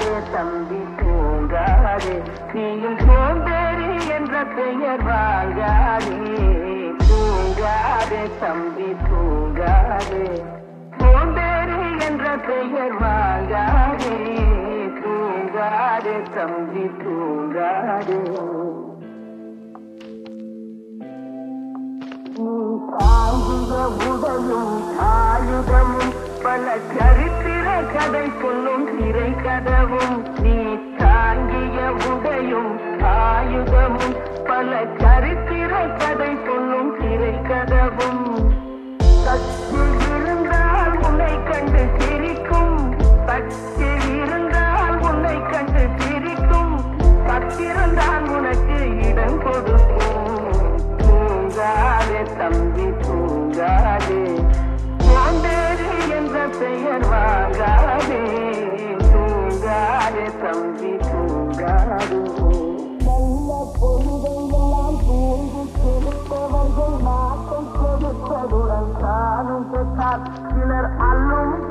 தூங்காதே தம்பி தூங்காதே நீயும் சோம்பேறி என்ற பெயர் வாங்காதே தூங்காதே தம்பி தூங்காதே சோம்பேறி என்ற பெயர் வாங்காதே தூங்காதே தம்பி தூங்காதே நீ தாங்கிய உடலும் ஆயுதமும் பல சரித்திர கதை சொல்லும் திரை கதவும் நீ தாங்கிய உடையும் ஆயுதமும் பல சரித்திர கதை சொல்லும் திரை கதவும் சக்தி இருந்தால் உன்னை கண்டு சிரிக்கும் சக்தி இருந்தால் உன்னை கண்டு சிரிக்கும் சத்திருந்தால் உனக்கு இடம் கொடுக்கும் தூங்காதே தம்பி தூங்காதே சோம்பேறி என்ற பெயர் வாங்காதே தூங்காதே தம்பி தூங்காதே நல்ல பொழுதையெல்லாம் தூங்கி கொடுத்தவர்கள் நாட்டை கொடுத்ததுடன் தானும் பெற்றார் சிலர் அல்லும்